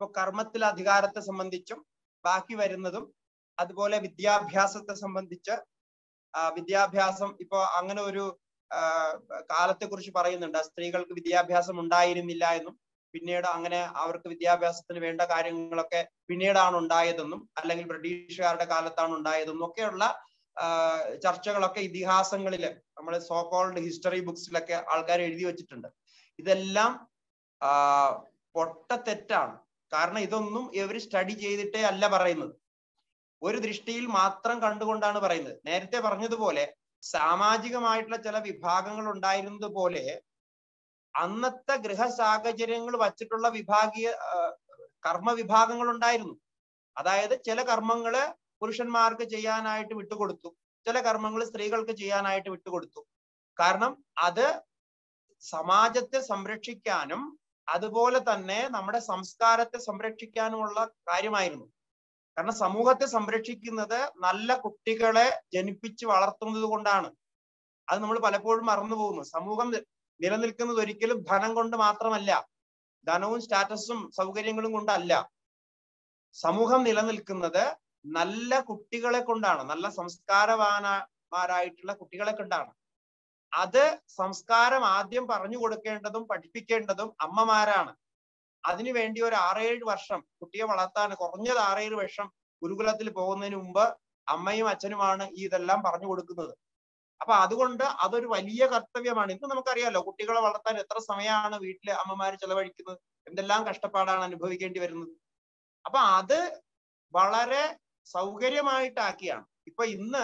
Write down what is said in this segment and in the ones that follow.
ഇപ്പൊ കർമ്മത്തിൽ അധികാരത്തെ സംബന്ധിച്ചും ബാക്കി വരുന്നതും അതുപോലെ വിദ്യാഭ്യാസത്തെ സംബന്ധിച്ച് ആ, വിദ്യാഭ്യാസം ഇപ്പൊ അങ്ങനെ ഒരു ആ, കാലത്തെ കുറിച്ച് പറയുന്നുണ്ട് സ്ത്രീകൾക്ക് വിദ്യാഭ്യാസം ഉണ്ടായിരുന്നില്ല എന്നും പിന്നീട് അങ്ങനെ അവർക്ക് വിദ്യാഭ്യാസത്തിന് വേണ്ട കാര്യങ്ങളൊക്കെ പിന്നീടാണ് ഉണ്ടായതെന്നും അല്ലെങ്കിൽ ബ്രിട്ടീഷുകാരുടെ കാലത്താണ് ഉണ്ടായതെന്നും ഒക്കെയുള്ള ആ, ചർച്ചകളൊക്കെ ഇതിഹാസങ്ങളില് നമ്മൾ സോ കോൾഡ് ഹിസ്റ്ററി ബുക്സിലൊക്കെ ആൾക്കാർ എഴുതി വെച്ചിട്ടുണ്ട് ഇതെല്ലാം ആ, പൊട്ടത്തെറ്റാണ് കാരണം ഇതൊന്നും ഇവർ സ്റ്റഡി ചെയ്തിട്ടേ അല്ല പറയുന്നത് ഒരു ദൃഷ്ടിയിൽ മാത്രം കണ്ടുകൊണ്ടാണ് പറയുന്നത് നേരത്തെ പറഞ്ഞതുപോലെ സാമാജികമായിട്ടുള്ള ചില വിഭാഗങ്ങൾ ഉണ്ടായിരുന്നത് പോലെ അന്നത്തെ ഗൃഹ സാഹചര്യങ്ങൾ വച്ചിട്ടുള്ള വിഭാഗീയ ആ, കർമ്മ വിഭാഗങ്ങൾ ഉണ്ടായിരുന്നു അതായത് ചില കർമ്മങ്ങള് പുരുഷന്മാർക്ക് ചെയ്യാനായിട്ട് വിട്ടുകൊടുത്തു ചില കർമ്മങ്ങൾ സ്ത്രീകൾക്ക് ചെയ്യാനായിട്ട് വിട്ടുകൊടുത്തു കാരണം അത് സമാജത്തെ സംരക്ഷിക്കാനും അതുപോലെ തന്നെ നമ്മുടെ സംസ്കാരത്തെ സംരക്ഷിക്കാനുമുള്ള കാര്യമായിരുന്നു കാരണം സമൂഹത്തെ സംരക്ഷിക്കുന്നത് നല്ല കുട്ടികളെ ജനിപ്പിച്ച് വളർത്തുന്നത് കൊണ്ടാണ് അത് നമ്മൾ പലപ്പോഴും മറന്നു പോകുന്നു സമൂഹം നി- നിലനിൽക്കുന്നത് ഒരിക്കലും ധനം കൊണ്ട് മാത്രമല്ല ധനവും സ്റ്റാറ്റസും സൗകര്യങ്ങളും കൊണ്ടല്ല സമൂഹം നിലനിൽക്കുന്നത് നല്ല കുട്ടികളെ കൊണ്ടാണ് നല്ല സംസ്കാരവാനമാരായിട്ടുള്ള കുട്ടികളെ കൊണ്ടാണ് അത് സംസ്കാരം ആദ്യം പറഞ്ഞു കൊടുക്കേണ്ടതും പഠിപ്പിക്കേണ്ടതും അമ്മമാരാണ് അതിനു വേണ്ടി ഒരു ആറേഴ് വർഷം കുട്ടിയെ വളർത്താൻ കുറഞ്ഞത് ആറേഴ് വർഷം ഗുരുകുലത്തിൽ പോകുന്നതിന് മുമ്പ് അമ്മയും അച്ഛനുമാണ് ഈ ഇതെല്ലാം പറഞ്ഞു കൊടുക്കുന്നത് അപ്പൊ അതുകൊണ്ട് അതൊരു വലിയ കർത്തവ്യമാണ് ഇന്ന് നമുക്കറിയാലോ കുട്ടികളെ വളർത്താൻ എത്ര സമയമാണ് വീട്ടിലെ അമ്മമാര് ചെലവഴിക്കുന്നത് എന്തെല്ലാം കഷ്ടപ്പാടാണ് അനുഭവിക്കേണ്ടി വരുന്നത് അപ്പൊ അത് വളരെ സൗകര്യമായിട്ടാക്കിയാണ് ഇപ്പൊ ഇന്ന്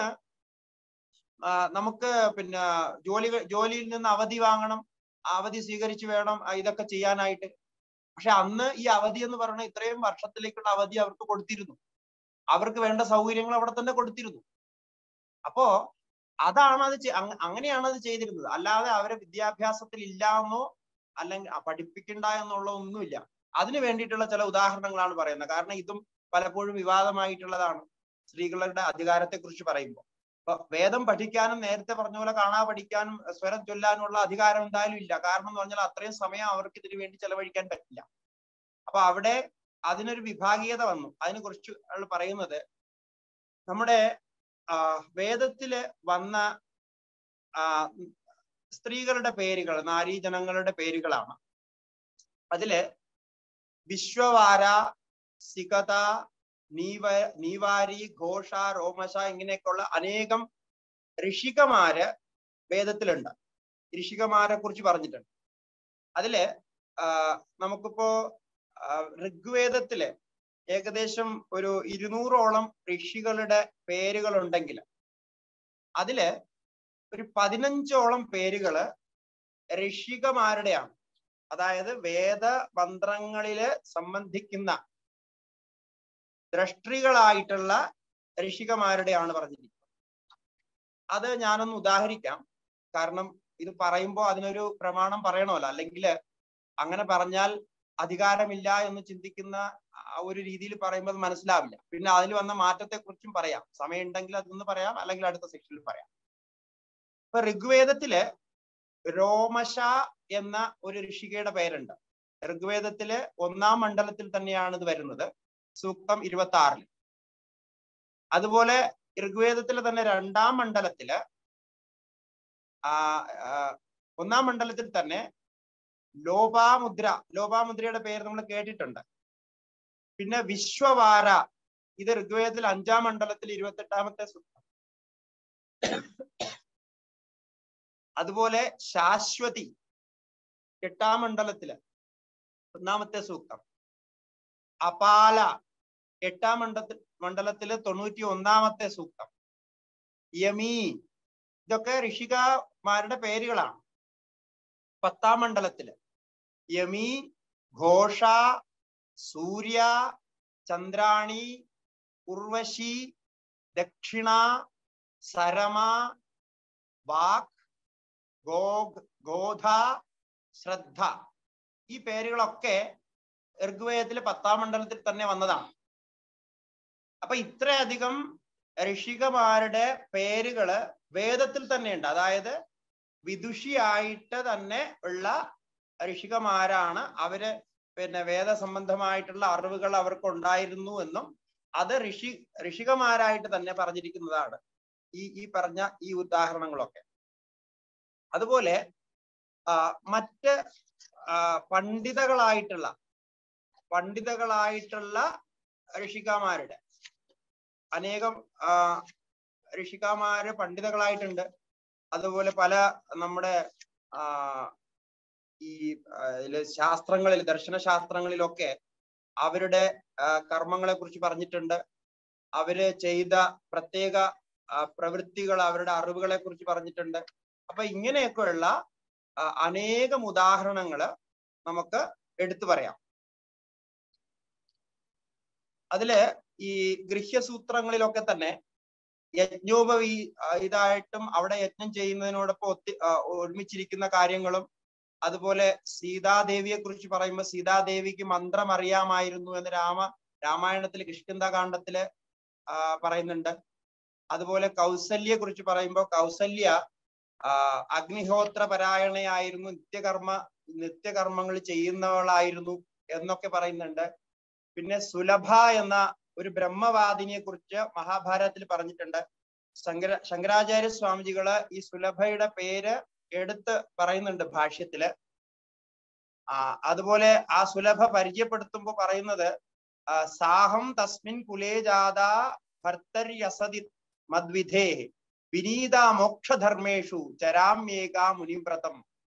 ആ, നമുക്ക് പിന്നെ ജോലി ജോലിയിൽ നിന്ന് അവധി വാങ്ങണം അവധി സ്വീകരിച്ചു വേണം ആ, ഇതൊക്കെ ചെയ്യാനായിട്ട് പക്ഷെ അന്ന് ഈ അവധി എന്ന് പറയുന്നത് ഇത്രയും വർഷത്തിലേക്കുള്ള അവധി അവർക്ക് കൊടുത്തിരുന്നു അവർക്ക് വേണ്ട സൗകര്യങ്ങൾ അവിടെ തന്നെ കൊടുത്തിരുന്നു അപ്പോ അതാണ് അത് ചെ- അങ്ങ- അങ്ങനെയാണ് അത് ചെയ്തിരുന്നത് അല്ലാതെ അവരെ വിദ്യാഭ്യാസത്തിൽ ഇല്ല എന്നോ അല്ലെങ്കിൽ ആ, പഠിപ്പിക്കണ്ട എന്നുള്ള ഒന്നുമില്ല അതിനു വേണ്ടിയിട്ടുള്ള ചില ഉദാഹരണങ്ങളാണ് പറയുന്നത് കാരണം ഇതും പലപ്പോഴും വിവാദമായിട്ടുള്ളതാണ് സ്ത്രീകളുടെ അധികാരത്തെ കുറിച്ച് പറയുമ്പോൾ അപ്പൊ വേദം പഠിക്കാനും നേരത്തെ പറഞ്ഞ പോലെ കാണാ പഠിക്കാനും സ്വരം ചൊല്ലാനുമുള്ള അധികാരം എന്തായാലും ഇല്ല കാരണം എന്ന് പറഞ്ഞാൽ അത്രയും സമയം അവർക്ക് ഇതിനു വേണ്ടി ചെലവഴിക്കാൻ പറ്റില്ല അപ്പൊ അവിടെ അതിനൊരു വിഭാഗീയത വന്നു അതിനെ കുറിച്ച് അയാൾ പറയുന്നത് നമ്മുടെ ആ വേദത്തില് വന്ന ആ സ്ത്രീകളുടെ പേരുകൾ നാരീജനങ്ങളുടെ പേരുകളാണ് അതില് വിശ്വവാര സികത നീവ നീവാരി ഘോഷ രോമശ ഇങ്ങനെയൊക്കെയുള്ള അനേകം ഋഷികമാര് വേദത്തിലുണ്ട് ഋഷികമാരെ കുറിച്ച് പറഞ്ഞിട്ടുണ്ട് അതില് ആ, നമുക്കിപ്പോ ആ, ഋഗ്വേദത്തില് ഏകദേശം ഒരു ഇരുന്നൂറോളം ഋഷികളുടെ പേരുകൾ ഉണ്ടെങ്കിൽ അതില് ഒരു പതിനഞ്ചോളം പേരുകള് ഋഷികമാരുടെയാണ് അതായത് വേദ മന്ത്രങ്ങളില് സംബന്ധിക്കുന്ന ദ്രഷ്ട്രികളായിട്ടുള്ള ഋഷികമാരുടെയാണ് പറഞ്ഞിരിക്കുന്നത് അത് ഞാനൊന്ന് ഉദാഹരിക്കാം കാരണം ഇത് പറയുമ്പോൾ അതിനൊരു പ്രമാണം പറയണമല്ലോ അല്ലെങ്കിൽ അങ്ങനെ പറഞ്ഞാൽ അധികാരമില്ല എന്ന് ചിന്തിക്കുന്ന ആ ഒരു രീതിയിൽ പറയുമ്പോൾ അത് മനസ്സിലാവില്ല പിന്നെ അതിൽ വന്ന മാറ്റത്തെ കുറിച്ചും പറയാം സമയം ഉണ്ടെങ്കിൽ അതൊന്ന് പറയാം അല്ലെങ്കിൽ അടുത്ത സെക്ഷനിൽ പറയാം ഇപ്പൊ ഋഗ്വേദത്തില് രോമശ എന്ന ഒരു ഋഷികയുടെ പേരുണ്ട് ഋഗ്വേദത്തില് ഒന്നാം മണ്ഡലത്തിൽ തന്നെയാണ് ഇത് വരുന്നത് സൂക്തം ഇരുപത്തി ആറിൽ അതുപോലെ ഋഗ്വേദത്തിലെ തന്നെ രണ്ടാം മണ്ഡലത്തില് ആ ആ, ഒന്നാം മണ്ഡലത്തിൽ തന്നെ ലോപാമുദ്ര ലോപാമുദ്രയുടെ പേര് നമ്മൾ കേട്ടിട്ടുണ്ട് പിന്നെ വിശ്വവാര ഇത് ഋഗ്വേദത്തിൽ അഞ്ചാം മണ്ഡലത്തിൽ ഇരുപത്തെട്ടാമത്തെ സൂക്തം അതുപോലെ ശാശ്വതി എട്ടാം മണ്ഡലത്തില് ഒന്നാമത്തെ സൂക്തം അപാല എട്ടാം മണ്ഡലത്തിൽ മണ്ഡലത്തില് തൊണ്ണൂറ്റി ഒന്നാമത്തെ സൂക്തം യമി ഇതൊക്കെ ഋഷികമാരുടെ പേരുകളാണ് പത്താം മണ്ഡലത്തില് യമി ഘോഷ സൂര്യ ചന്ദ്രാണി ഉർവശി ദക്ഷിണ സരമ വാക് ഗോഗ് ഗോധ ശ്രദ്ധ ഈ പേരുകളൊക്കെ ഋഗ്വേദത്തിലെ പത്താം മണ്ഡലത്തിൽ തന്നെ വന്നതാണ് അപ്പൊ ഇത്രയധികം ഋഷികമാരുടെ പേരുകള് വേദത്തിൽ തന്നെയുണ്ട് അതായത് വിദുഷിയായിട്ട് തന്നെ ഉള്ള ഋഷികമാരാണ് അവര് പിന്നെ വേദസംബന്ധമായിട്ടുള്ള അറിവുകൾ അവർക്ക് ഉണ്ടായിരുന്നു എന്നും അത് ഋഷി ഋഷികമാരായിട്ട് തന്നെ പറഞ്ഞിരിക്കുന്നതാണ് ഈ ഈ പറഞ്ഞ ഈ ഉദാഹരണങ്ങളൊക്കെ അതുപോലെ ആ, മറ്റ് ആ, പണ്ഡിതകളായിട്ടുള്ള പണ്ഡിതകളായിട്ടുള്ള ഋഷികമാരുടെ അനേകം ആ, ഋഷികമാര് പണ്ഡിതകളായിട്ടുണ്ട് അതുപോലെ പല നമ്മുടെ ആ ഈ ആ, ഇതില് ശാസ്ത്രങ്ങളിൽ ദർശനശാസ്ത്രങ്ങളിലൊക്കെ അവരുടെ കർമ്മങ്ങളെ കുറിച്ച് പറഞ്ഞിട്ടുണ്ട് അവര് ചെയ്ത പ്രത്യേക ആ, പ്രവൃത്തികൾ അവരുടെ അറിവുകളെ കുറിച്ച് പറഞ്ഞിട്ടുണ്ട് അപ്പൊ ഇങ്ങനെയൊക്കെയുള്ള ആ, അനേകം ഉദാഹരണങ്ങള് നമുക്ക് എടുത്തു പറയാം അതില് ഈ ഗൃഹ്യസൂത്രങ്ങളിലൊക്കെ തന്നെ യജ്ഞോപവി ആ, ഇതായിട്ടും അവിടെ യജ്ഞം ചെയ്യുന്നതിനോടൊപ്പം ഒത്തി ആ, ഒരുമിച്ചിരിക്കുന്ന കാര്യങ്ങളും അതുപോലെ സീതാദേവിയെ കുറിച്ച് പറയുമ്പോൾ സീതാദേവിക്ക് മന്ത്രം അറിയാമായിരുന്നു എന്ന് രാമ രാമായണത്തില് കിഷ്കിന്താകാന്ഡത്തില് ആ, പറയുന്നുണ്ട് അതുപോലെ കൗസല്യെ കുറിച്ച് പറയുമ്പോൾ കൗസല്യ ആ, അഗ്നിഹോത്ര പരായണയായിരുന്നു നിത്യകർമ്മ നിത്യകർമ്മങ്ങൾ ചെയ്യുന്നവളായിരുന്നു എന്നൊക്കെ പറയുന്നുണ്ട് പിന്നെ സുലഭ എന്ന ഒരു ബ്രഹ്മവാദിനിയെ കുറിച്ച് മഹാഭാരതത്തിൽ പറഞ്ഞിട്ടുണ്ട് ശങ്കര ശങ്കരാചാര്യ സ്വാമിജികള് ഈ സുലഭയുടെ പേര് എടുത്ത് പറയുന്നുണ്ട് ഭാഷ്യത്തില് ആ അതുപോലെ ആ സുലഭ പരിചയപ്പെടുത്തുമ്പോ പറയുന്നത് ആ, സാഹം തസ്മിൻ കുലേ ജാത ഭർത്തര്യസതി മദ്വിധേ വിനീത മോക്ഷധർമ്മേഷു ചരാമ്യേക മുനിവ്രതം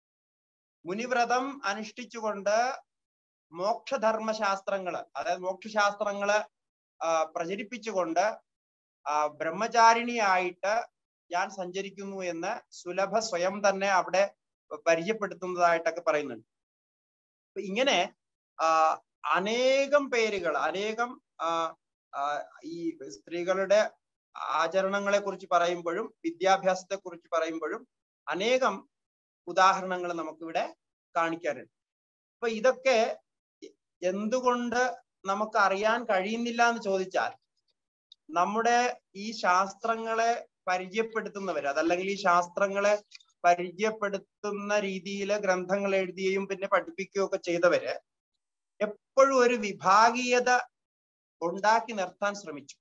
മുനിവ്രതം അനുഷ്ഠിച്ചുകൊണ്ട് മോക്ഷധർമ്മ ശാസ്ത്രങ്ങള് അതായത് മോക്ഷശാസ്ത്രങ്ങള് ആ, പ്രചരിപ്പിച്ചുകൊണ്ട് ആ, ബ്രഹ്മചാരിണിയായിട്ട് ഞാൻ സഞ്ചരിക്കുന്നു എന്ന് സുലഭ സ്വയം തന്നെ അവിടെ പരിചയപ്പെടുത്തുന്നതായിട്ടൊക്കെ പറയുന്നുണ്ട് അപ്പൊ ഇങ്ങനെ ആ, അനേകം പേരുകൾ അനേകം ആ, ആ, ഈ സ്ത്രീകളുടെ ആചരണങ്ങളെ കുറിച്ച് പറയുമ്പോഴും വിദ്യാഭ്യാസത്തെ കുറിച്ച് പറയുമ്പോഴും അനേകം ഉദാഹരണങ്ങൾ നമുക്കിവിടെ കാണിക്കാനുണ്ട് അപ്പൊ ഇതൊക്കെ എന്തുകൊണ്ട് നമുക്ക് അറിയാൻ കഴിയുന്നില്ല എന്ന് ചോദിച്ചാൽ നമ്മുടെ ഈ ശാസ്ത്രങ്ങളെ പരിചയപ്പെടുത്തുന്നവർ അതല്ലെങ്കിൽ ഈ ശാസ്ത്രങ്ങളെ പരിചയപ്പെടുത്തുന്ന രീതിയിൽ ഗ്രന്ഥങ്ങൾ എഴുതുകയും പിന്നെ പഠിപ്പിക്കുകയും ഒക്കെ ചെയ്തവര് എപ്പോഴും ഒരു വിഭാഗീയത ഉണ്ടാക്കി നിർത്താൻ ശ്രമിച്ചു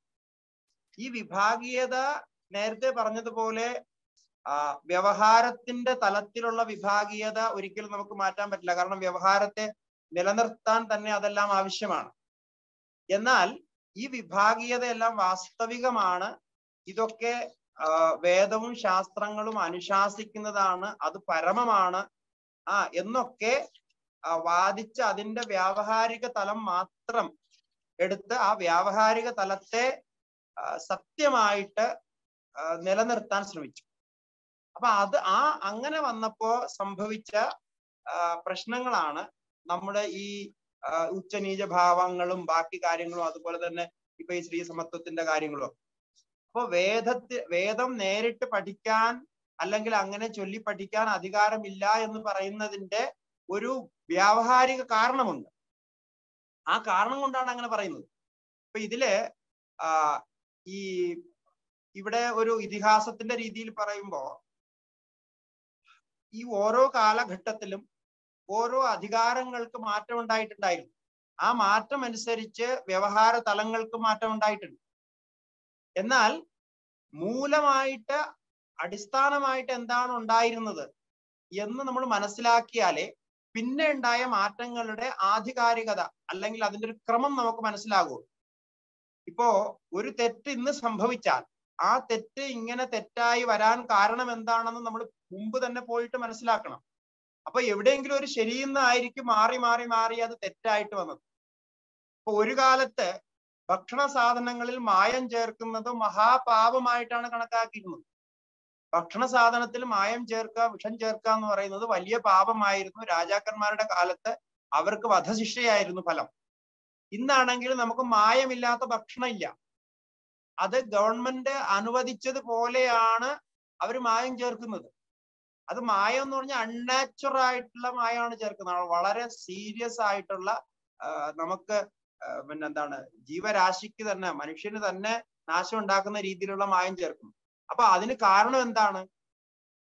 ഈ വിഭാഗീയത നേരത്തെ പറഞ്ഞതുപോലെ ആ വ്യവഹാരത്തിന്റെ തലത്തിലുള്ള വിഭാഗീയത ഒരിക്കലും നമുക്ക് മാറ്റാൻ പറ്റില്ല കാരണം വ്യവഹാരത്തെ നിലനിർത്താൻ തന്നെ അതെല്ലാം ആവശ്യമാണ് എന്നാൽ ഈ വിഭാഗീയതയെല്ലാം വാസ്തവികമാണ് ഇതൊക്കെ ആ, വേദവും ശാസ്ത്രങ്ങളും അനുശാസിക്കുന്നതാണ് അത് പരമമാണ് ആ എന്നൊക്കെ ആ, വാദിച്ച് അതിന്റെ വ്യാവഹാരിക തലം മാത്രം എടുത്ത് ആ വ്യാവഹാരിക തലത്തെ ആ, സത്യമായിട്ട് ആ, നിലനിർത്താൻ ശ്രമിച്ചു അപ്പൊ അത് ആ അങ്ങനെ വന്നപ്പോ സംഭവിച്ച ആ, പ്രശ്നങ്ങളാണ് നമ്മുടെ ഈ ആ, ഉച്ചനീച ഭാവങ്ങളും ബാക്കി കാര്യങ്ങളും അതുപോലെ തന്നെ ഇപ്പൊ ഈ സ്ത്രീ സമത്വത്തിന്റെ കാര്യങ്ങളും ഒക്കെ. അപ്പൊ വേദത്തി വേദം നേരിട്ട് പഠിക്കാൻ അല്ലെങ്കിൽ അങ്ങനെ ചൊല്ലി പഠിക്കാൻ അധികാരമില്ല എന്ന് പറയുന്നതിന്റെ ഒരു വ്യാവഹാരിക കാരണമുണ്ട് ആ കാരണം കൊണ്ടാണ് അങ്ങനെ പറയുന്നത് അപ്പൊ ഇതില് ആ ഈ ഇവിടെ ഒരു ഇതിഹാസത്തിന്റെ രീതിയിൽ പറയുമ്പോ ഈ ഓരോ കാലഘട്ടത്തിലും ഓരോ അധികാരങ്ങൾക്ക് മാറ്റം ഉണ്ടായിട്ടുണ്ടായിരുന്നു ആ മാറ്റം അനുസരിച്ച് വ്യവഹാര തലങ്ങൾക്ക് മാറ്റം ഉണ്ടായിട്ടുണ്ട് എന്നാൽ മൂലമായിട്ട് അടിസ്ഥാനമായിട്ട് എന്താണ് ഉണ്ടായിരുന്നത് എന്ന് നമ്മൾ മനസ്സിലാക്കിയാലേ പിന്നെ ഉണ്ടായ മാറ്റങ്ങളുടെ ആധികാരികത അല്ലെങ്കിൽ അതിന്റെ ഒരു ക്രമം നമുക്ക് മനസ്സിലാകൂ ഇപ്പോ ഒരു തെറ്റ് ഇന്ന് സംഭവിച്ചാൽ ആ തെറ്റ് ഇങ്ങനെ തെറ്റായി വരാൻ കാരണം എന്താണെന്ന് നമ്മൾ മുമ്പ് തന്നെ പോയിട്ട് മനസ്സിലാക്കണം അപ്പൊ എവിടെയെങ്കിലും ഒരു ശരിയെന്ന് ആയിരിക്കും മാറി മാറി മാറി അത് തെറ്റായിട്ട് വന്നത് ഇപ്പൊ ഒരു കാലത്ത് ഭക്ഷണ സാധനങ്ങളിൽ മായം ചേർക്കുന്നത് മഹാപാപമായിട്ടാണ് കണക്കാക്കിയിരുന്നത് ഭക്ഷണ സാധനത്തിൽ മായം ചേർക്കുക വിഷം ചേർക്കുക എന്ന് പറയുന്നത് വലിയ പാപമായിരുന്നു രാജാക്കന്മാരുടെ കാലത്ത് അവർക്ക് വധശിക്ഷയായിരുന്നു ഫലം ഇന്നാണെങ്കിൽ നമുക്ക് മായമില്ലാത്ത ഭക്ഷണം ഇല്ല അത് ഗവൺമെന്റ് അനുവദിച്ചതുപോലെയാണ് അവർ മായം ചേർക്കുന്നത് അത് മായം എന്ന് പറഞ്ഞാൽ അൺനാച്ചുറൽ ആയിട്ടുള്ള മായമാണ് ചേർക്കുന്നത് വളരെ സീരിയസ് ആയിട്ടുള്ള ആ, നമുക്ക് ആ, പിന്നെ എന്താണ് ജീവരാശിക്ക് തന്നെ മനുഷ്യന് തന്നെ നാശം ഉണ്ടാക്കുന്ന രീതിയിലുള്ള മായം ചേർക്കും അപ്പൊ അതിന് കാരണം എന്താണ്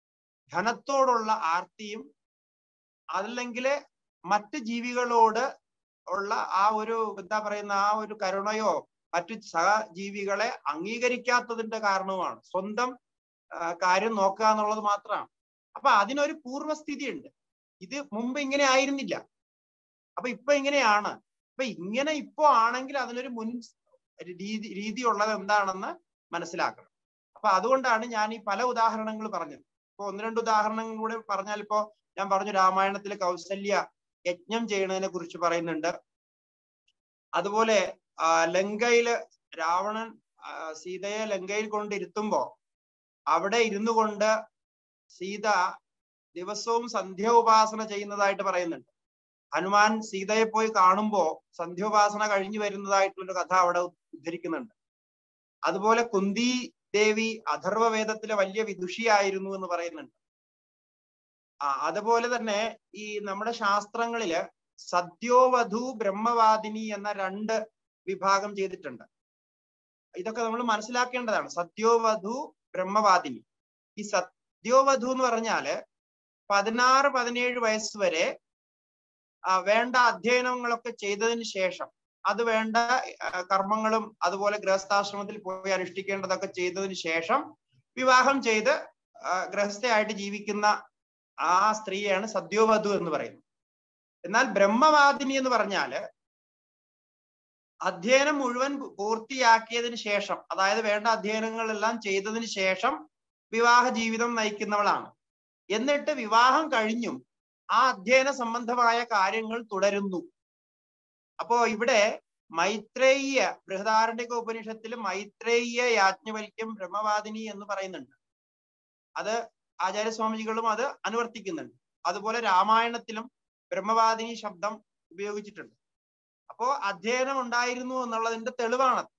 ധനത്തോടുള്ള ആർത്തിയും അതല്ലെങ്കിൽ മറ്റ് ജീവികളോട് ഉള്ള ആ ഒരു എന്താ പറയുന്ന ആ ഒരു കരുണയോ മറ്റു സഹജീവികളെ അംഗീകരിക്കാത്തതിന്റെ കാരണവുമാണ് സ്വന്തം ആ, കാര്യം നോക്കുക എന്നുള്ളത് മാത്രമാണ് അപ്പൊ അതിനൊരു പൂർവ്വസ്ഥിതി ഉണ്ട് ഇത് മുമ്പ് ഇങ്ങനെ ആയിരുന്നില്ല അപ്പൊ ഇപ്പൊ ഇങ്ങനെയാണ് അപ്പൊ ഇങ്ങനെ ഇപ്പോ ആണെങ്കിൽ അതിനൊരു മുൻ രീതി രീതി ഉള്ളത് എന്താണെന്ന് മനസ്സിലാക്കണം അപ്പൊ അതുകൊണ്ടാണ് ഞാൻ ഈ പല ഉദാഹരണങ്ങൾ പറഞ്ഞത് ഇപ്പൊ ഒന്ന് രണ്ട് ഉദാഹരണങ്ങൾ കൂടെ പറഞ്ഞാൽ ഇപ്പോ ഞാൻ പറഞ്ഞു രാമായണത്തിലെ കൗസല്യ യജ്ഞം ചെയ്യണതിനെ കുറിച്ച് പറയുന്നുണ്ട് അതുപോലെ ആ, ലങ്കയില് രാവണൻ ആ, സീതയെ ലങ്കയിൽ കൊണ്ടിരുത്തുമ്പോ അവിടെ ഇരുന്നു കൊണ്ട് സീത ദിവസവും സന്ധ്യോപാസന ചെയ്യുന്നതായിട്ട് പറയുന്നുണ്ട് ഹനുമാൻ സീതയെ പോയി കാണുമ്പോ സന്ധ്യോപാസന കഴിഞ്ഞു വരുന്നതായിട്ടുള്ള കഥ അവിടെ ഉദ്ധരിക്കുന്നുണ്ട് അതുപോലെ കുന്തി ദേവി അഥർവ വേദത്തിലെ വലിയ വിദുഷിയായിരുന്നു എന്ന് പറയുന്നുണ്ട് ആ അതുപോലെ തന്നെ ഈ നമ്മുടെ ശാസ്ത്രങ്ങളില് സദ്യോവധു ബ്രഹ്മവാദിനി എന്ന രണ്ട് വിഭാഗം ചെയ്തിട്ടുണ്ട് ഇതൊക്കെ നമ്മൾ മനസ്സിലാക്കേണ്ടതാണ് സദ്യോവധു ബ്രഹ്മവാദിനി ഈ സദ്യോവധു എന്ന് പറഞ്ഞാല് പതിനാറ് പതിനേഴ് വയസ്സ് വരെ ആ, വേണ്ട അധ്യയനങ്ങളൊക്കെ ചെയ്തതിന് ശേഷം അത് വേണ്ട ആ, കർമ്മങ്ങളും അതുപോലെ ഗൃഹസ്ഥാശ്രമത്തിൽ പോയി അനുഷ്ഠിക്കേണ്ടതൊക്കെ ചെയ്തതിന് ശേഷം വിവാഹം ചെയ്ത് ആ, ഗൃഹസ്ഥയായിട്ട് ജീവിക്കുന്ന ആ സ്ത്രീയാണ് സദ്യോവധു എന്ന് പറയുന്നത് എന്നാൽ ബ്രഹ്മവാദിനി എന്ന് പറഞ്ഞാല് അധ്യയനം മുഴുവൻ പൂർത്തിയാക്കിയതിന് ശേഷം അതായത് വേണ്ട അധ്യയനങ്ങളെല്ലാം ചെയ്തതിന് ശേഷം വിവാഹ ജീവിതം നയിക്കുന്നവളാണ് എന്നിട്ട് വിവാഹം കഴിഞ്ഞും ആ അധ്യയന സംബന്ധമായ കാര്യങ്ങൾ തുടരുന്നു അപ്പോ ഇവിടെ മൈത്രേയ ബൃഹദാരണ്യക ഉപനിഷത്തിൽ മൈത്രേയ യാജ്ഞവൽക്യം ബ്രഹ്മവാദിനി എന്ന് പറയുന്നുണ്ട് അത് ആചാര്യസ്വാമിജികളും അത് അനുവർത്തിക്കുന്നുണ്ട് അതുപോലെ രാമായണത്തിലും ബ്രഹ്മവാദിനി ശബ്ദം ഉപയോഗിച്ചിട്ടുണ്ട് അപ്പോ അധ്യയനം ഉണ്ടായിരുന്നു എന്നുള്ളതിന്റെ തെളിവാണത്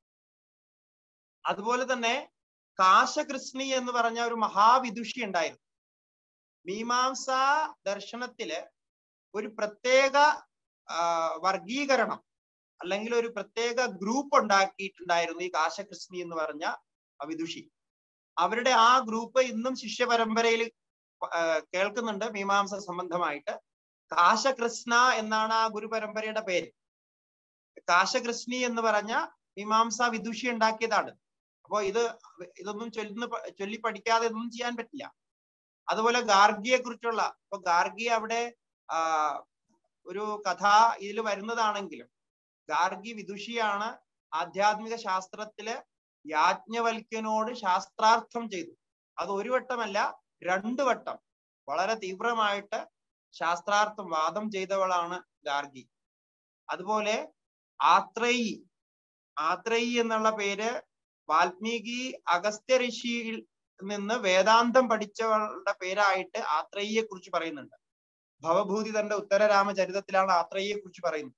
അതുപോലെ തന്നെ കാശകൃഷ്ണി എന്ന് പറഞ്ഞ ഒരു മഹാവിദുഷി ഉണ്ടായിരുന്നു മീമാംസ ദർശനത്തില് ഒരു പ്രത്യേക ആ, വർഗീകരണം അല്ലെങ്കിൽ ഒരു പ്രത്യേക ഗ്രൂപ്പ് ഉണ്ടാക്കിയിട്ടുണ്ടായിരുന്നു ഈ കാശകൃഷ്ണി എന്ന് പറഞ്ഞ ആ വിദുഷി അവരുടെ ആ ഗ്രൂപ്പ് ഇന്നും ശിഷ്യ പരമ്പരയിൽ ആ, കേൾക്കുന്നുണ്ട് മീമാംസ സംബന്ധമായിട്ട് കാശകൃഷ്ണ എന്നാണ് ആ ഗുരു പരമ്പരയുടെ പേര് കാശകൃഷ്ണി എന്ന് പറഞ്ഞ മീമാംസ വിദുഷി ഉണ്ടാക്കിയതാണ് അപ്പോ ഇത് ഇതൊന്നും ചൊല്ലുന്ന ചൊല്ലി പഠിക്കാതെ ഒന്നും ചെയ്യാൻ പറ്റില്ല അതുപോലെ ഗാർഗിയെ കുറിച്ചുള്ള ഇപ്പൊ ഗാർഗി അവിടെ ആ ഒരു കഥ ഇതിൽ വരുന്നതാണെങ്കിലും ഗാർഗി വിദുഷിയാണ് ആധ്യാത്മിക ശാസ്ത്രത്തില് യാജ്ഞവൽക്യനോട് ശാസ്ത്രാർത്ഥം ചെയ്തു അത് ഒരു വട്ടമല്ല രണ്ടു വട്ടം വളരെ തീവ്രമായിട്ട് ശാസ്ത്രാർത്ഥം വാദം ചെയ്തവളാണ് ഗാർഗി അതുപോലെ ആത്രേയി ആത്രേയി എന്നുള്ള പേര് വാൽമീകി അഗസ്ത്യ ഋഷിയിൽ നിന്ന് വേദാന്തം പഠിച്ചവളുടെ പേരായിട്ട് ആത്രേയിയെ കുറിച്ച് പറയുന്നുണ്ട് ഭവഭൂതി തന്റെ ഉത്തരരാമചരിതത്തിലാണ് ആത്രേയിയെ കുറിച്ച് പറയുന്നത്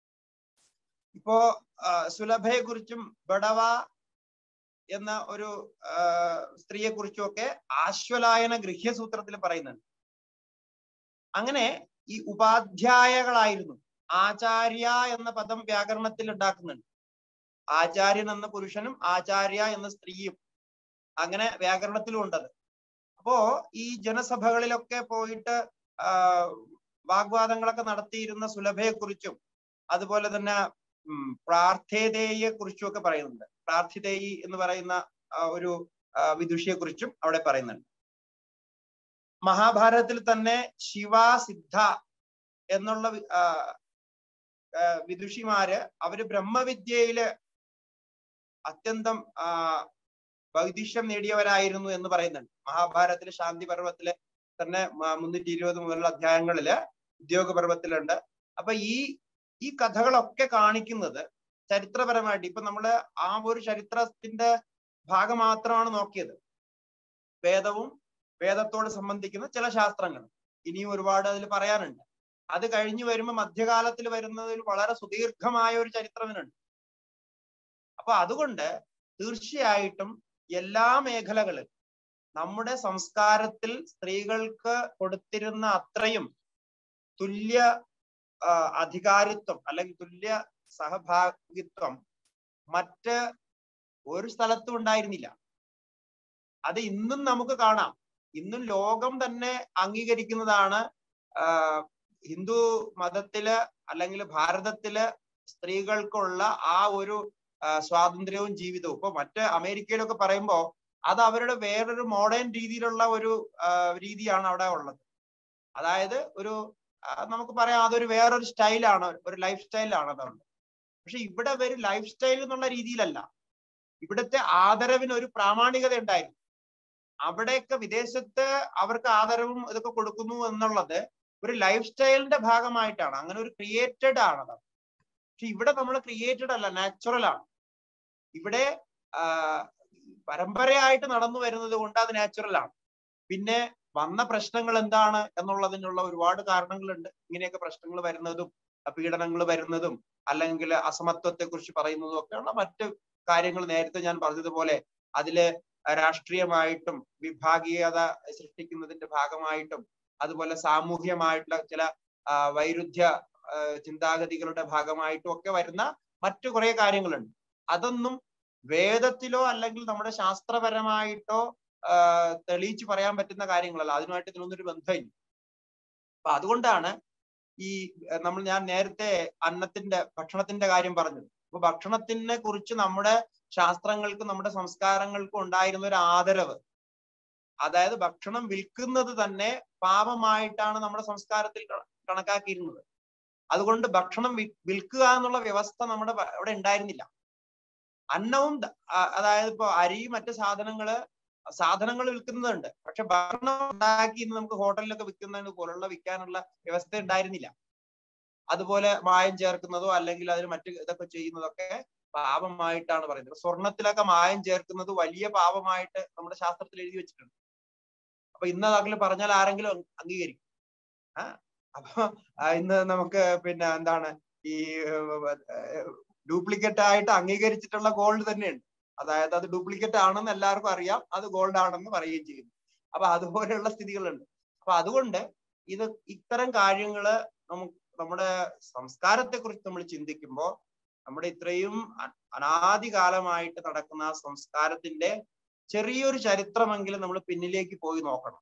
ഇപ്പോ ആ, സുലഭയെ കുറിച്ചും ബഡവ എന്ന ഒരു ആ, സ്ത്രീയെ കുറിച്ചും ഒക്കെ ആശ്വലായന ഗൃഹ്യസൂത്രത്തിൽ പറയുന്നുണ്ട് അങ്ങനെ ഈ ഉപാധ്യായകളായിരുന്നു ആചാര്യ എന്ന പദം വ്യാകരണത്തിൽ ഉണ്ടാക്കുന്നുണ്ട് ആചാര്യൻ എന്ന പുരുഷനും ആചാര്യ എന്ന സ്ത്രീയും അങ്ങനെ വ്യാകരണത്തിലും ഉണ്ടത് അപ്പോ ഈ ജനസഭകളിലൊക്കെ പോയിട്ട് ആ വാഗ്വാദങ്ങളൊക്കെ നടത്തിയിരുന്ന സുലഭയെ കുറിച്ചും അതുപോലെ തന്നെ ഉം പ്രാർത്ഥേതയെ കുറിച്ചും ഒക്കെ പറയുന്നുണ്ട് പ്രാർത്ഥിതേയി എന്ന് പറയുന്ന ആ, ഒരു ആ, വിദുഷിയെ കുറിച്ചും അവിടെ പറയുന്നുണ്ട് മഹാഭാരതത്തിൽ തന്നെ ശിവ സിദ്ധ എന്നുള്ള വി- ആ, ആ, വിദുഷിമാര് അവര് ബ്രഹ്മവിദ്യയില് അത്യന്തം ആ വൈദിഷ്യം നേടിയവരായിരുന്നു എന്ന് പറയുന്നുണ്ട് മഹാഭാരതത്തിലെ ശാന്തി പർവ്വത്തിലെ തന്നെ മ- മുന്നൂറ്റി ഇരുപത് മുതലുള്ള അധ്യായങ്ങളില് ഉദ്യോഗ പർവ്വത്തിലുണ്ട് അപ്പൊ ഈ ഈ കഥകളൊക്കെ കാണിക്കുന്നത് ചരിത്രപരമായിട്ട് ഇപ്പൊ നമ്മള് ആ ഒരു ചരിത്രത്തിന്റെ ഭാഗം മാത്രമാണ് നോക്കിയത് വേദവും വേദത്തോട് സംബന്ധിക്കുന്ന ചില ശാസ്ത്രങ്ങൾ ഇനിയും ഒരുപാട് അതിൽ പറയാനുണ്ട് അത് കഴിഞ്ഞു വരുമ്പോൾ മധ്യകാലത്തിൽ വരുന്നതിൽ വളരെ സുദീർഘമായ ഒരു ചരിത്രത്തിനുണ്ട് അപ്പൊ അതുകൊണ്ട് തീർച്ചയായിട്ടും എല്ലാ മേഖലകളിലും നമ്മുടെ സംസ്കാരത്തിൽ സ്ത്രീകൾക്ക് കൊടുത്തിരുന്ന അത്രയും തുല്യ ആ, അധികാരിത്വം അല്ലെങ്കിൽ തുല്യ സഹഭാഗിത്വം മറ്റ് ഒരു സ്ഥലത്തും ഉണ്ടായിരുന്നില്ല അത് ഇന്നും നമുക്ക് കാണാം ഇന്നും ലോകം തന്നെ അംഗീകരിക്കുന്നതാണ് ആ, ഹിന്ദു മതത്തില് അല്ലെങ്കിൽ ഭാരതത്തില് സ്ത്രീകൾക്കുള്ള ആ ഒരു ആ, സ്വാതന്ത്ര്യവും ജീവിതവും ഇപ്പൊ മറ്റ് അമേരിക്കയിലൊക്കെ പറയുമ്പോ അത് അവരുടെ വേറൊരു മോഡേൺ രീതിയിലുള്ള ഒരു ആ, രീതിയാണ് അവിടെ ഉള്ളത് അതായത് ഒരു ആ, നമുക്ക് പറയാം അതൊരു വേറൊരു സ്റ്റൈലാണ് ഒരു ലൈഫ് സ്റ്റൈലാണ് അതുണ്ട് പക്ഷെ ഇവിടെ ഒരു ലൈഫ് സ്റ്റൈൽ എന്നുള്ള രീതിയിലല്ല ഇവിടുത്തെ ആദരവിന് ഒരു പ്രാമാണികത ഉണ്ടായിരുന്നു അവിടെയൊക്കെ വിദേശത്ത് അവർക്ക് ആദരവും ഇതൊക്കെ കൊടുക്കുന്നു എന്നുള്ളത് ഒരു ലൈഫ് സ്റ്റൈലിന്റെ ഭാഗമായിട്ടാണ് അങ്ങനെ ഒരു ക്രിയേറ്റഡ് ആണ് അത് പക്ഷെ ഇവിടെ നമ്മൾ ക്രിയേറ്റഡ് അല്ല നാച്ചുറൽ ആണ് ഇവിടെ ആ, പരമ്പരയായിട്ട് നടന്നു വരുന്നത് കൊണ്ട് അത് നാച്ചുറൽ ആണ് പിന്നെ വന്ന പ്രശ്നങ്ങൾ എന്താണ് എന്നുള്ളതിനുള്ള ഒരുപാട് കാരണങ്ങളുണ്ട് ഇങ്ങനെയൊക്കെ പ്രശ്നങ്ങൾ വരുന്നതും പീഡനങ്ങൾ വരുന്നതും അല്ലെങ്കിൽ അസമത്വത്തെ കുറിച്ച് പറയുന്നതും ഒക്കെയുള്ള മറ്റ് കാര്യങ്ങൾ നേരത്തെ ഞാൻ പറഞ്ഞതുപോലെ അതില് രാഷ്ട്രീയമായിട്ടും വിഭാഗീയത സൃഷ്ടിക്കുന്നതിന്റെ ഭാഗമായിട്ടും അതുപോലെ സാമൂഹ്യമായിട്ടുള്ള ചില ആ, വൈരുദ്ധ്യ ആ, ചിന്താഗതികളുടെ ഭാഗമായിട്ടും ഒക്കെ വരുന്ന മറ്റു കുറെ കാര്യങ്ങളുണ്ട് അതൊന്നും വേദത്തിലോ അല്ലെങ്കിൽ നമ്മുടെ ശാസ്ത്രപരമായിട്ടോ ആ, തെളിയിച്ചു പറയാൻ പറ്റുന്ന കാര്യങ്ങളല്ല അതിനുമായിട്ട് ഇതിനൊന്നും ഒരു ബന്ധമില്ല അപ്പൊ അതുകൊണ്ടാണ് ഈ അഹ് നമ്മൾ ഞാൻ നേരത്തെ അന്നത്തിന്റെ ഭക്ഷണത്തിന്റെ കാര്യം പറഞ്ഞത് അപ്പൊ ഭക്ഷണത്തിനെ കുറിച്ച് നമ്മുടെ ശാസ്ത്രങ്ങൾക്കും നമ്മുടെ സംസ്കാരങ്ങൾക്കും ഉണ്ടായിരുന്ന ഒരു ആദരവ് അതായത് ഭക്ഷണം വിൽക്കുന്നത് തന്നെ പാപമായിട്ടാണ് നമ്മുടെ സംസ്കാരത്തിൽ ക- കണക്കാക്കിയിരുന്നത് അതുകൊണ്ട് ഭക്ഷണം വി- വിൽക്കുക എന്നുള്ള വ്യവസ്ഥ നമ്മുടെ പ- അവിടെ ഉണ്ടായിരുന്നില്ല അന്നവും ദ- ആ- അതായത് ഇപ്പൊ അരി മറ്റ് സാധനങ്ങള് സാധനങ്ങൾ വിൽക്കുന്നുണ്ട് പക്ഷെ ഭക്ഷണം ഉണ്ടാക്കി ഇന്ന് നമുക്ക് ഹോട്ടലിലൊക്കെ വിൽക്കുന്നതിന് പോലുള്ള വിൽക്കാനുള്ള വ്യവസ്ഥ ഉണ്ടായിരുന്നില്ല അതുപോലെ മായം ചേർക്കുന്നതോ അല്ലെങ്കിൽ അതിന് മറ്റു ഇതൊക്കെ ചെയ്യുന്നതൊക്കെ പാപമായിട്ടാണ് പറയുന്നത് സ്വർണത്തിലൊക്കെ മായം ചേർക്കുന്നത് വലിയ പാപമായിട്ട് നമ്മുടെ ശാസ്ത്രത്തിൽ എഴുതി വെച്ചിട്ടുണ്ട് അപ്പൊ ഇന്ന് അതിൽ പറഞ്ഞാൽ ആരെങ്കിലും അംഗ- അംഗീകരിക്കും ആ അപ്പൊ ആ, ഇന്ന് നമുക്ക് പിന്നെ എന്താണ് ഈ ഡ്യൂപ്ലിക്കേറ്റ് ആയിട്ട് അംഗീകരിച്ചിട്ടുള്ള ഗോൾഡ് തന്നെയുണ്ട് അതായത് അത് ഡ്യൂപ്ലിക്കേറ്റ് ആണെന്ന് എല്ലാവർക്കും അറിയാം അത് ഗോൾഡ് ആണെന്ന് പറയുകയും ചെയ്യുന്നു അപ്പൊ അതുപോലെയുള്ള സ്ഥിതികളുണ്ട് അപ്പൊ അതുകൊണ്ട് ഇത് ഇത്തരം കാര്യങ്ങള് നമുക്ക് നമ്മുടെ സംസ്കാരത്തെ കുറിച്ച് നമ്മൾ ചിന്തിക്കുമ്പോൾ നമ്മുടെ ഇത്രയും അ- അനാദികാലമായിട്ട് നടക്കുന്ന ആ സംസ്കാരത്തിന്റെ ചെറിയൊരു ചരിത്രമെങ്കിലും നമ്മൾ പിന്നിലേക്ക് പോയി നോക്കണം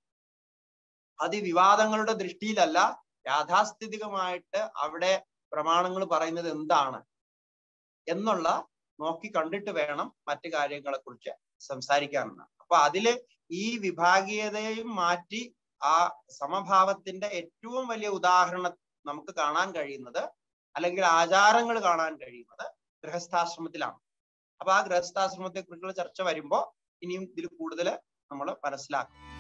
അത് ഈ വിവാദങ്ങളുടെ ദൃഷ്ടിയിലല്ല യാഥാസ്ഥിതികമായിട്ട് അവിടെ പ്രമാണങ്ങൾ പറയുന്നത് എന്താണ് എന്നുള്ള നോക്കി കണ്ടിട്ട് വേണം മറ്റു കാര്യങ്ങളെ കുറിച്ച് സംസാരിക്കാനെന്നാണ് അപ്പൊ അതില് ഈ വിഭാഗീയതയും മാറ്റി ആ സമഭാവത്തിന്റെ ഏറ്റവും വലിയ ഉദാഹരണം നമുക്ക് കാണാൻ കഴിയുന്നത് അല്ലെങ്കിൽ ആചാരങ്ങൾ കാണാൻ കഴിയുന്നത് ഗൃഹസ്ഥാശ്രമത്തിലാണ് അപ്പൊ ആ ഗൃഹസ്ഥാശ്രമത്തെ കുറിച്ചുള്ള ചർച്ച വരുമ്പോ ഇനിയും ഇതിൽ കൂടുതൽ നമ്മൾ മനസ്സിലാക്കും